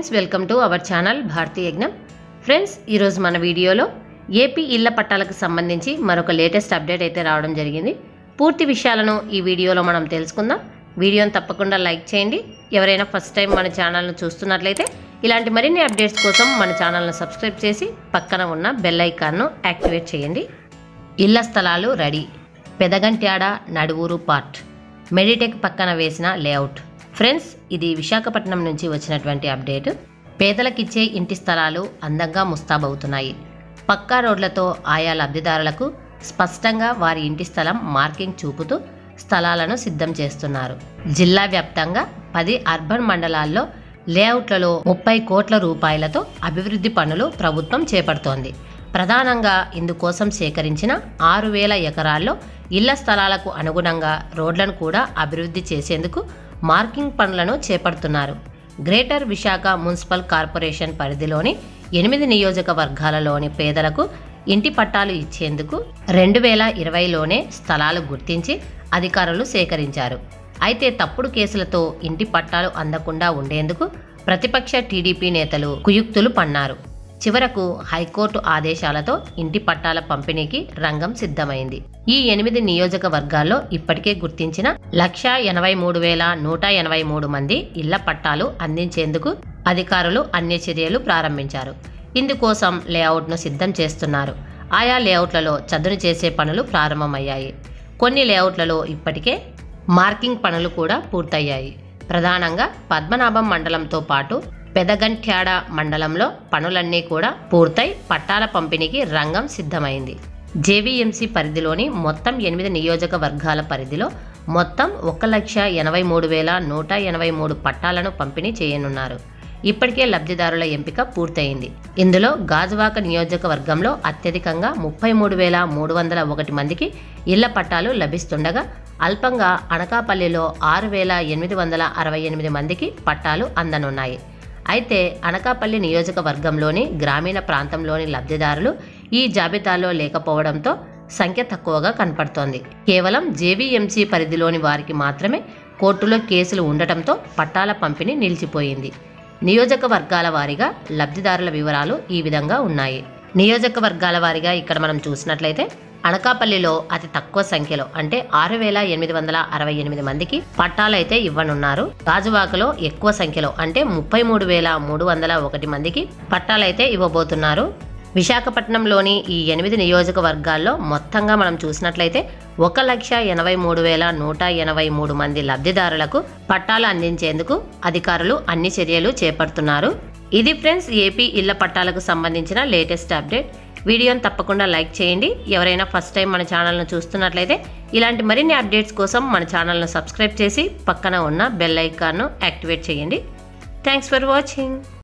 friends welcome to our channel Bharathi Yagnam friends ఈరోజు మన వీడియోలో ఏపీ ఇళ్ల పట్టాలకు సంబంధించి మరొక లేటెస్ట్ అప్డేట్ అయితే రావడం జరిగింది పూర్తి విషయాలను ఈ వీడియోలో మనం తెలుసుకుందాం వీడియోని తప్పకుండా లైక్ చేయండి ఎవరైనా ఫస్ట్ టైం మన ఛానల్ను చూస్తున్నట్లయితే ఇలాంటి మరిన్ని అప్డేట్స్ కోసం మన ఛానల్ను సబ్స్క్రైబ్ చేసి పక్కన ఉన్న బెల్ ఐకాన్ను యాక్టివేట్ చేయండి ఇళ్ల స్థలాలు ready Pedagantyada Naduvuru part meditech పక్కన వేసిన లేఅవుట్ ఫ్రెండ్స్ ఇది విశాఖపట్నం నుంచి వచ్చినటువంటి అప్డేట్ పేదలకిచ్చే ఇంటి స్థలాలు అందంగా ముస్తాబవుతున్నాయి పక్కా రోడ్లతో ఆయా లబ్ధిదారులకు స్పష్టంగా వారి ఇంటి స్థలం మార్కింగ్ చూపుతూ స్థలాలను సిద్ధం చేస్తున్నారు జిల్లా వ్యాప్తంగా పది అర్బన్ మండలాల్లో లేఅవుట్లలో ముప్పై కోట్ల రూపాయలతో అభివృద్ధి పనులు ప్రభుత్వం చేపడుతోంది ప్రధానంగా ఇందుకోసం సేకరించిన ఆరు వేల ఎకరాల్లో ఇళ్ల స్థలాలకు అనుగుణంగా రోడ్లను కూడా అభివృద్ధి చేసేందుకు మార్కింగ్ పనులను చేపడుతున్నారు గ్రేటర్ విశాఖ మున్సిపల్ కార్పొరేషన్ పరిధిలోని ఎనిమిది నియోజకవర్గాలలోని పేదలకు ఇంటి పట్టాలు ఇచ్చేందుకు రెండు వేల ఇరవైలోనే స్థలాలు గుర్తించి అధికారులు సేకరించారు అయితే తప్పుడు కేసులతో ఇంటి పట్టాలు అందకుండా ఉండేందుకు ప్రతిపక్ష టీడీపీ నేతలు కుయుక్తులు పన్నారు చివరకు హైకోర్టు ఆదేశాలతో ఇంటి పట్టాల పంపిణీకి రంగం సిద్ధమైంది ఈ ఎనిమిది నియోజకవర్గాల్లో ఇప్పటికే గుర్తించిన లక్ష ఎనభై మూడు వేల నూట ఎనభై మూడు మంది ఇళ్ల పట్టాలు అందించేందుకు అధికారులు అన్ని చర్యలు ప్రారంభించారు ఇందుకోసం లేఅవుట్ను సిద్ధం చేస్తున్నారు ఆయా లేఅవుట్లలో చదును చేసే పనులు ప్రారంభమయ్యాయి కొన్ని లేఅవుట్లలో ఇప్పటికే మార్కింగ్ పనులు కూడా పూర్తయ్యాయి ప్రధానంగా పద్మనాభం మండలంతో పాటు పెదగంట్యాడ మండలంలో పనులన్నీ కూడా పూర్తయి పట్టాల పంపిణీకి రంగం సిద్ధమైంది జేవీఎంసీ పరిధిలోని మొత్తం ఎనిమిది నియోజకవర్గాల పరిధిలో మొత్తం ఒక లక్ష ఎనభై మూడు వేల నూట ఎనభై మూడు పట్టాలను పంపిణీ చేయనున్నారు ఇప్పటికే లబ్ధిదారుల ఎంపిక పూర్తయింది ఇందులో గాజువాక నియోజకవర్గంలో అత్యధికంగా ముప్పై మూడు వేల మూడు వందల ఒకటి మందికి ఇళ్ల పట్టాలు లభిస్తుండగా అల్పంగా అనకాపల్లిలో ఆరు వేల ఎనిమిది వందల అరవై ఎనిమిది మందికి పట్టాలు అందనున్నాయి అయితే అనకాపల్లి నియోజకవర్గంలోని గ్రామీణ ప్రాంతంలోని లబ్ధిదారులు ఈ జాబితాలో లేకపోవడంతో సంఖ్య తక్కువగా కనపడుతోంది కేవలం జేవీఎంసీ పరిధిలోని వారికి మాత్రమే కోర్టులో కేసులు ఉండటంతో పట్టాల పంపిణీ నిలిచిపోయింది నియోజకవర్గాల వారీగా లబ్ధిదారుల వివరాలు ఈ విధంగా ఉన్నాయి నియోజకవర్గాల వారీగా ఇక్కడ మనం చూసినట్లయితే అనకాపల్లిలో అతి తక్కువ సంఖ్యలో అంటే ఆరు వేల ఎనిమిది వందల అరవై ఎనిమిది మందికి పట్టాలైతే ఇవ్వనున్నారు గాజువాకలో ఎక్కువ సంఖ్యలో అంటే ముప్పై మూడు వేల మూడు వందల ఒకటి మందికి పట్టాలైతే ఇవ్వబోతున్నారు విశాఖపట్నంలోని ఈ ఎనిమిది నియోజకవర్గాల్లో మొత్తంగా మనం చూసినట్లయితే ఒక లక్ష ఎనభై మూడు వేల నూట ఎనభై మూడు మంది లబ్ధిదారులకు పట్టాలు అందించేందుకు అధికారులు అన్ని చర్యలు చేపడుతున్నారు ఇది ఫ్రెండ్స్ ఏపీ ఇళ్ల పట్టాలకు సంబంధించిన లేటెస్ట్ అప్డేట్ వీడియోని తప్పకుండా లైక్ చేయండి ఎవరైనా ఫస్ట్ టైం మన ఛానల్ను చూస్తున్నట్లయితే ఇలాంటి మరిన్ని అప్డేట్స్ కోసం మన ఛానల్ను సబ్స్క్రైబ్ చేసి పక్కన ఉన్న బెల్ ఐకాన్ను యాక్టివేట్ చేయండి థ్యాంక్స్ ఫర్ వాచింగ్